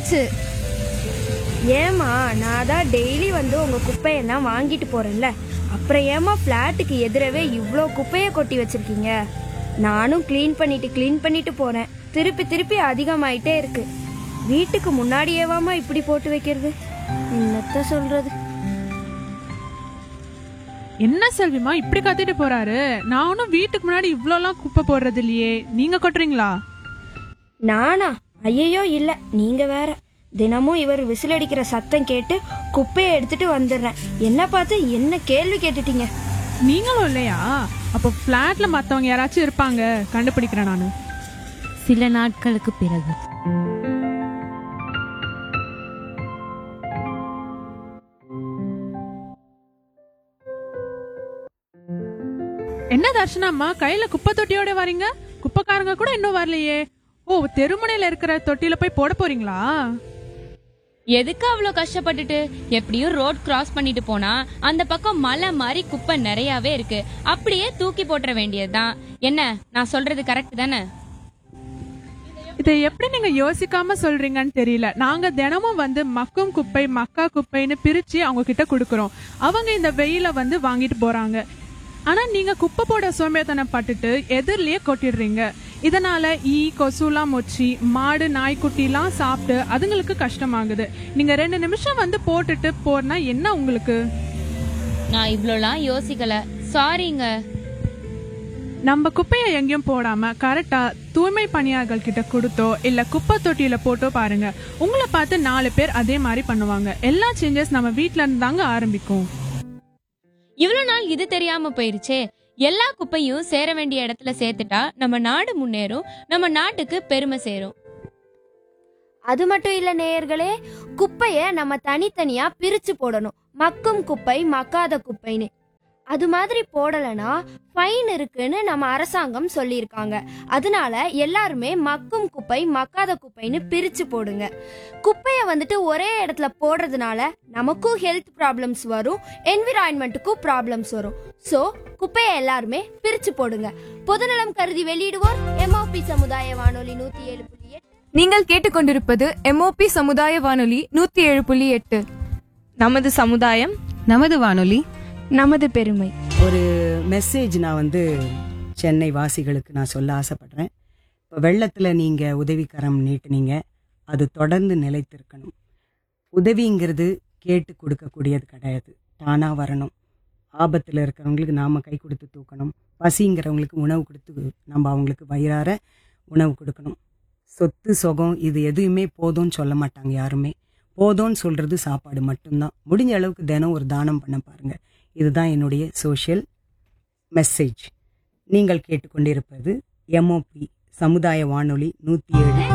போச்சு ஏமா நான் தான் டெய்லி வந்து உங்க குப்பையெல்லாம் வாங்கிட்டு போறேன்ல அப்புறம் ஏமா ஃப்ளாட்டுக்கு எதிரவே இவ்வளோ குப்பையை கொட்டி வச்சிருக்கீங்க நானும் க்ளீன் பண்ணிட்டு க்ளீன் பண்ணிட்டு போறேன் திருப்பி திருப்பி அதிகமாயிட்டே இருக்கு வீட்டுக்கு முன்னாடியேவாமா இப்படி போட்டு வைக்கிறது என்னத்த சொல்றது என்ன செல்விமா இப்படி கத்திட்டு போறாரு நானும் வீட்டுக்கு முன்னாடி இவ்ளோலாம் குப்பை போடுறது இல்லையே நீங்க கொட்டுறீங்களா நானா ஐயையோ இல்ல நீங்க வேற தினமும் இவர் விசில் அடிக்கிற சத்தம் கேட்டு குப்பையை எடுத்துட்டு வந்துடுறேன் என்ன பார்த்து என்ன கேள்வி கேட்டுட்டீங்க நீங்களும் இல்லையா அப்போ ஃப்ளாட்ல மத்தவங்க யாராச்சும் இருப்பாங்க கண்டுபிடிக்கிறேன் நானு சில நாட்களுக்கு பிறகு என்ன தர்ஷனாம்மா கையில குப்பை தொட்டியோட வரீங்க குப்பைக்காரங்க கூட இன்னும் வரலையே ஓ தெருமுனையில இருக்கிற தொட்டியில போய் போட போறீங்களா எதுக்கு அவ்வளோ கஷ்டப்பட்டுட்டு எப்படியும் ரோட் கிராஸ் பண்ணிட்டு போனா அந்த பக்கம் மலை மாதிரி குப்பை நிறையவே இருக்கு அப்படியே தூக்கி போட்டுற வேண்டியதுதான் என்ன நான் சொல்றது கரெக்ட் தானே இதை எப்படி நீங்க யோசிக்காம சொல்றீங்கன்னு தெரியல நாங்க தினமும் வந்து மக்கும் குப்பை மக்கா குப்பைன்னு பிரிச்சு அவங்க கிட்ட கொடுக்கறோம் அவங்க இந்த வெயில வந்து வாங்கிட்டு போறாங்க ஆனா நீங்க குப்பை போட சோம்பேத்தனம் பட்டுட்டு எதிரிலேயே கொட்டிடுறீங்க இதனால ஈ கொசுலாம் மொச்சி மாடு நாய்க்குட்டிலாம் சாப்பிட்டு அதுங்களுக்கு கஷ்டமாகுது நீங்க ரெண்டு நிமிஷம் வந்து போட்டுட்டு போனா என்ன உங்களுக்கு நான் இவ்வளோலாம் யோசிக்கல சாரிங்க நம்ம குப்பையை எங்கேயும் போடாம கரெக்டா தூய்மை பணியாளர்கள் கிட்ட கொடுத்தோ இல்ல குப்பை தொட்டியில போட்டோ பாருங்க உங்களை பார்த்து நாலு பேர் அதே மாதிரி பண்ணுவாங்க எல்லா சேஞ்சஸ் நம்ம வீட்ல இருந்து தாங்க ஆரம்பிக்கும் இவ்வளோ நாள் இது தெரியாம போயிருச்சே எல்லா குப்பையும் சேர வேண்டிய இடத்துல சேர்த்துட்டா நம்ம நாடு முன்னேறும் நம்ம நாட்டுக்கு பெருமை சேரும் அது மட்டும் இல்ல நேயர்களே குப்பைய நம்ம தனித்தனியா பிரிச்சு போடணும் மக்கும் குப்பை மக்காத குப்பைன்னு அது மாதிரி போடலைன்னா ஃபைன் இருக்குன்னு நம்ம அரசாங்கம் சொல்லியிருக்காங்க அதனால எல்லாருமே மக்கும் குப்பை மக்காத குப்பைன்னு பிரிச்சு போடுங்க குப்பையை வந்துட்டு ஒரே இடத்துல போடுறதுனால நமக்கும் ஹெல்த் ப்ராப்ளம்ஸ் வரும் என்விரான்மெண்ட்டுக்கும் ப்ராப்ளம்ஸ் வரும் ஸோ குப்பையை எல்லாருமே பிரிச்சு போடுங்க பொதுநலம் கருதி வெளியிடுவோர் எம்ஓபி சமுதாய வானொலி நூத்தி ஏழு புள்ளி எட்டு நீங்கள் கேட்டுக்கொண்டிருப்பது எம்ஓபி சமுதாய வானொலி நூத்தி ஏழு புள்ளி எட்டு நமது சமுதாயம் நமது வானொலி நமது பெருமை ஒரு மெசேஜ் நான் வந்து சென்னை வாசிகளுக்கு நான் சொல்ல ஆசைப்படுறேன் இப்போ வெள்ளத்தில் நீங்கள் உதவிக்கரம் நீட்டுனீங்க அது தொடர்ந்து நிலைத்திருக்கணும் உதவிங்கிறது கேட்டு கொடுக்கக்கூடியது கிடையாது தானாக வரணும் ஆபத்தில் இருக்கிறவங்களுக்கு நாம் கை கொடுத்து தூக்கணும் பசிங்கிறவங்களுக்கு உணவு கொடுத்து நம்ம அவங்களுக்கு வயிறார உணவு கொடுக்கணும் சொத்து சுகம் இது எதுவுமே போதும்னு சொல்ல மாட்டாங்க யாருமே போதும்னு சொல்கிறது சாப்பாடு மட்டும்தான் முடிஞ்ச அளவுக்கு தினம் ஒரு தானம் பண்ண பாருங்கள் இதுதான் என்னுடைய சோஷியல் மெசேஜ் நீங்கள் கேட்டுக்கொண்டிருப்பது எம்ஓபி சமுதாய வானொலி நூற்றி ஏழு